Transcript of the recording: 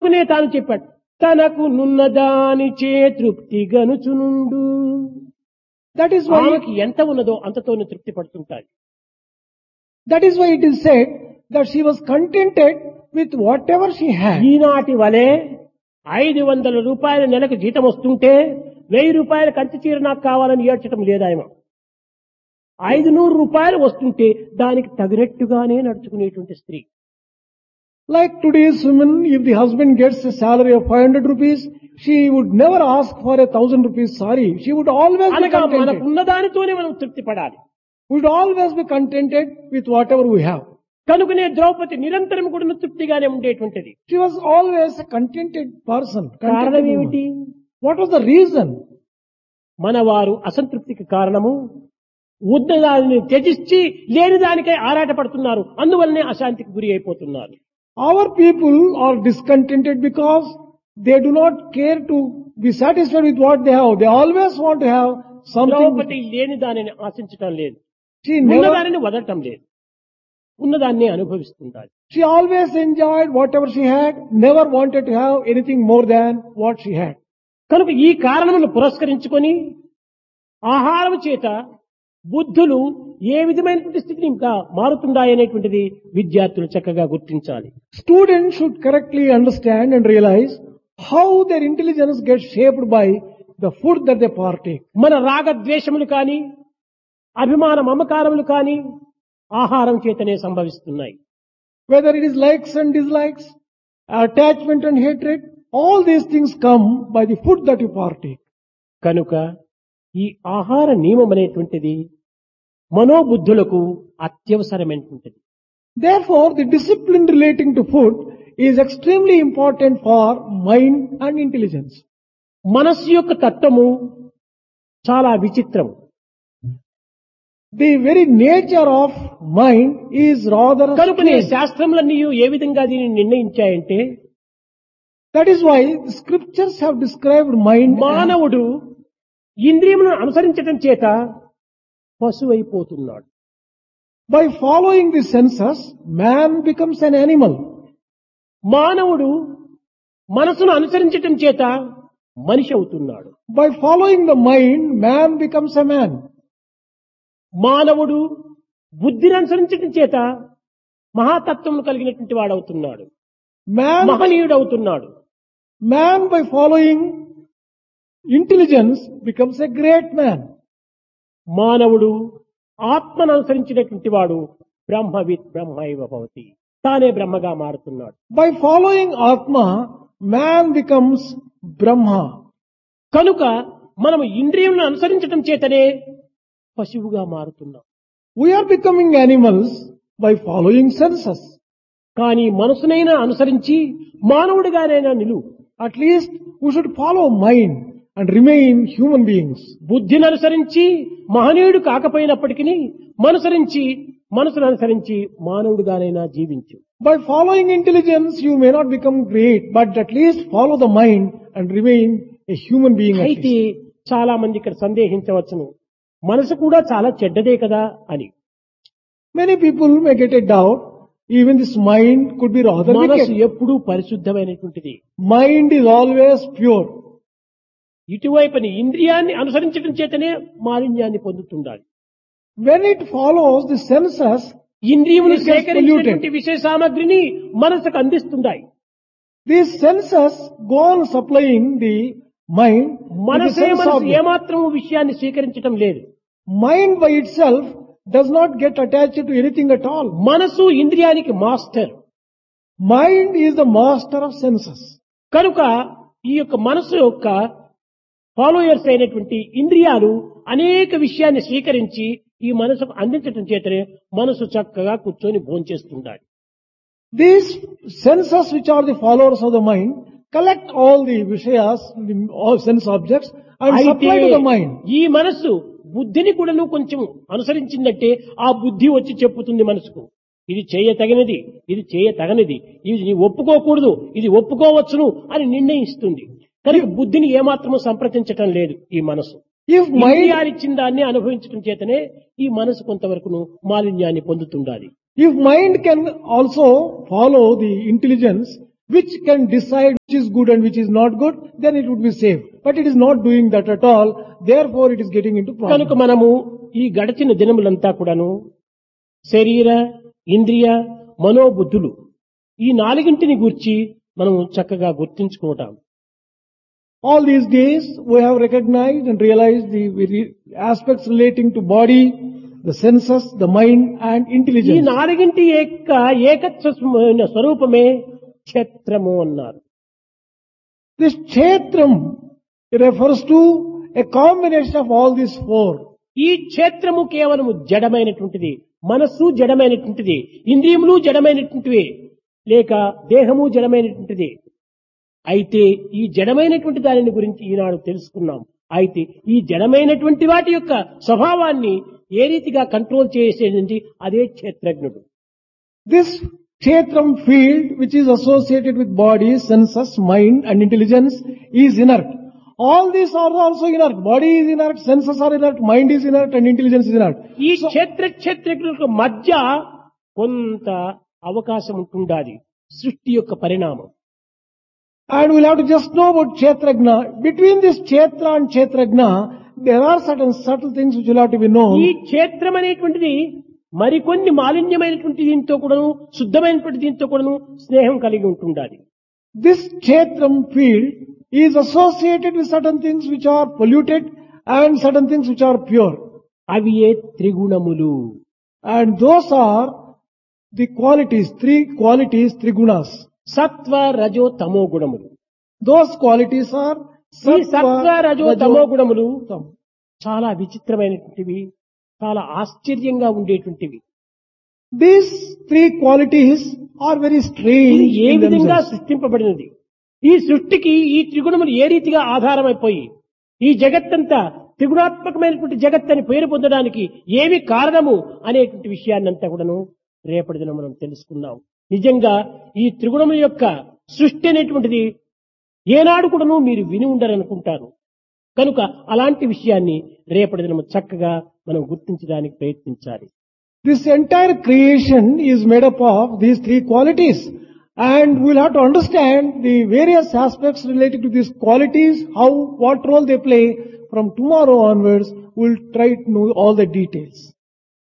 కనుకనే తాను చెప్పాడు తనకు నున్నదానిచే తృప్తి గనుచునుండు That is why, ఆమెకి ఎంత ఉన్నదో అంతతోనే తృప్తి పడుతుంటాడు that is why it is said that she was contented with whatever she had. ఈనాటి వలె ఐదు వందల రూపాయల నెలకు జీతం వస్తుంటే వెయ్యి రూపాయల కంచి చీర నాకు కావాలని ఏడ్చడం లేదాయమ ఐదు నూరు రూపాయలు వస్తుంటే దానికి తగినట్టుగానే నడుచుకునేటువంటి స్త్రీ Like today's women, if the husband gets a salary of 500 rupees, she would never ask for a thousand rupees sorry. She would always be అనగా contented. మనకున్న దానితోనే మనం తృప్తి పడాలి Would always be contented with whatever we have. కనుకనే ద్రౌపది నిరంతరం కూడా తృప్తిగానే ఉండేటువంటిది She was always a contented person. contented కారణం woman. ఏమిటి What was the reason? మన వారు అసంతృప్తికి కారణము ఉన్న దానిని త్యజించి లేని దానికై ఆరాటపడుతున్నారు అందువల్లనే అశాంతికి గురి అయిపోతున్నారు Our people are discontented because they do not care to be satisfied with what they have. They always want to have something. Draupadi లేని దానిని ఆశించటం లేదు She ఉన్న never, దానిని వదలటం లేదు ఉన్నదాన్ని అనుభవిస్తుంటారు she always enjoyed whatever she had, never wanted to have anything more than what she had. కనుక ఈ కారణమును పురస్కరించుకొని ఆహారం చేత బుద్ధులు ఏ విధమైనటువంటి స్థితిని ఇంకా మారుతుండాయనేటువంటిది విద్యార్థులు చక్కగా గుర్తించాలి Students should correctly understand and realize how their intelligence gets shaped by the food that they partake. మన రాగద్వేషములు కాని అభిమాన మమకారములు కాని ఆహారం చేతనే సంభవిస్తున్నాయి Whether it is likes and dislikes, attachment and hatred, all these things come by the food that you partake. కనుక ఈ ఆహార నియమం అనేటువంటిది మనోబుద్ధులకు అత్యవసరమైనటువంటిది Therefore, the discipline relating to food is extremely important for mind and intelligence. మనస్సు యొక్క తత్వము చాలా విచిత్రం The very nature of mind is rather కనుకనే strange. శాస్త్రములన్నీ ఏ విధంగా దీనిని నిర్ణయించాయంటే That is why the scriptures have described mind as మానవుడు ఇంద్రియములను అనుసరించటం చేత పశువైపోతున్నాడు by following the senses, man becomes an animal. మానవుడు మనసును అనుసరించటం చేత మనిషి అవుతున్నాడు By following the mind, man becomes a man. మానవుడు బుద్ధిని అనుసరించటం చేత మహాతత్వం కలిగినటువంటి వాడవుతున్నాడు Man, మహనీయుడు అవుతున్నాడు man by following intelligence becomes a great man. మానవుడు ఆత్మను అనుసరించినటువంటి వాడు బ్రహ్మవిత్ బ్రహ్మైవ భవతి తానే బ్రహ్మగా మారుతున్నాడు By following Atma, man becomes Brahma. కనుక మనము ఇంద్రియములను అనుసరించటం చేతనే పశువుగా మారుతున్నాం We are becoming animals by following senses. కానీ మనసునైనా అనుసరించి మానవుడిగానైనా నిలువు At least we should follow mind and remain human beings. బుద్ధిని అనుసరించి మహనీయుడు కాకపోయినప్పటికీ మనసరించి మనసును అనుసరించి మానవుడిగానైనా జీవించు By following intelligence, you may not become great, but at least follow the mind and remain a human being. at అయితే least. చాలా మంది ఇక్కడ సందేహించవచ్చును మనసు కూడా చాలా చెడ్డదే కదా అని Many people may get a doubt, even this mind could be rather మనసు wicked. ఎప్పుడూ పరిశుద్ధమైనటువంటిది Mind is always pure. ఇటువైపుని ఇంద్రియాన్ని అనుసరించడం చేతనే మాలిన్యాన్ని పొందుతుండాలి When it follows the senses, ఇంద్రియములు It gets సేకరించినటువంటి విషయ సామగ్రిని మనసుకు అందిస్తుంటాయి these senses go on supplying the mind. with the మనసే sense మనసు object. ఏమాత్రం విషయాన్ని స్వీకరించడం లేదు Mind by itself does not get attached to anything at all. మనసు ఇంద్రియానికి master Mind is the master of senses. కనుక ఈ యొక్క మనసు యొక్క ఫాలోయర్స్ అయినటువంటి ఇంద్రియాలు అనేక విషయాన్ని స్వీకరించి ఈ మనసుకు అందించడం చేతనే మనసు చక్కగా కూర్చొని భోంచేస్తుండాలి These senses which are the followers of the mind collect all the vishayas, the all sense objects and అయితే supply to the mind. ఈ మనసు బుద్ధిని కూడాను కొంచెం అనుసరించిందంటే ఆ బుద్ధి వచ్చి చెప్పుతుంది మనసుకు ఇది చేయతగినది ఇది చేయతగనిది ఇది నీ ఒప్పుకోకూడదు ఇది ఒప్పుకోవచ్చును అని నిర్ణయిస్తుంది కనుక బుద్ధిని ఏమాత్రము సంప్రదించటం లేదు ఈ మనసు If mind, ఇంద్రియాలిచ్చిన దాన్ని అనుభవించడం చేతనే ఈ మనసు కొంతవరకును మాలిన్యాన్ని పొందుతుండాలి if mind can also follow the intelligence, which can decide which is good and which is not good, then it would be safe. But it is not doing that at all. Therefore, it is getting into కనుక problems. మనము ఈ గడిచిన దినములంతా కూడాను శరీర ఇంద్రియ మనోబుద్ధులు ఈ నాలుగింటిని గూర్చి మనం చక్కగా గుర్తించుకుంటాం All these days, we have recognized and realized the very aspects relating to body, the senses, the mind and ఈ intelligence. నాలుగింటి యొక్క ఏకత్వమైన స్వరూపమే క్షేత్రము అన్నారు This kshetram refers to a combination of all these four. ఈ క్షేత్రము కేవలము జడమైనటువంటిది మనస్సు జడమైనటువంటిది ఇంద్రియములు జడమైనటువంటివి లేక దేహము జడమైనటువంటిది అయితే ఈ జడమైనటువంటి దానిని గురించి ఈనాడు తెలుసుకున్నాం అయితే ఈ జడమైనటువంటి వాటి యొక్క స్వభావాన్ని ఏ రీతిగా కంట్రోల్ చేసేది అదే క్షేత్రజ్ఞుడు This kshetram field, which is associated with body, senses, mind and intelligence, is inert. All these are also inert. Body is inert, senses are inert, mind is inert and intelligence is inert. ఈ క్షేత్ర క్షేత్రజ్ఞులకు మధ్య కొంత అవకాశం ఉంటుండాలి సృష్టి యొక్క పరిణామం And we'll have to just know about Kshetragna. Between this Kshetra and Kshetragna, there are certain subtle things which will have to be ఈ known. క్షేత్రం అనేటువంటిది మరికొన్ని మాలిన్యమైనటువంటి దీంతో కూడాను శుద్ధమైనటువంటి దీంతో కూడాను స్నేహం కలిగి ఉంటుండాలి This Kshetram field is associated with certain things which are polluted and certain things which are pure. అవి ఏ త్రిగుణములు And those are the qualities, three qualities, three gunas. సత్వ రజో తమో గుణములు Those qualities are ఈ సత్వ రజో తమో గుణములు tam. చాలా విచిత్రమైనటువంటివి చాలా ఆశ్చర్యంగా ఉండేటువంటివి These three qualities are very ఇది strange. ఏ in విధంగా themselves. సృష్టింపబడినది ఈ సృష్టికి ఈ త్రిగుణములు ఏ రీతిగా ఆధారమైపోయి ఈ జగత్తంతా త్రిగుణాత్మకమైనటువంటి జగత్ అని పేరు పొందడానికి ఏమి కారణము అనేటువంటి విషయాన్ని అంతా కూడాను రేపటి దినం మనం తెలుసుకున్నాం నిజంగా ఈ త్రిగుణముల యొక్క సృష్టి అనేటువంటిది ఏనాడు కూడాను మీరు విని ఉండరనుకుంటారు కనుక అలాంటి విషయాన్ని రేపటి దినం చక్కగా మనం గుర్తించడానికి ప్రయత్నించాలి This entire creation is made up of these three qualities. And we'll have to understand the various aspects related to these qualities, how, what role they play. From tomorrow onwards, we'll try to know all the details.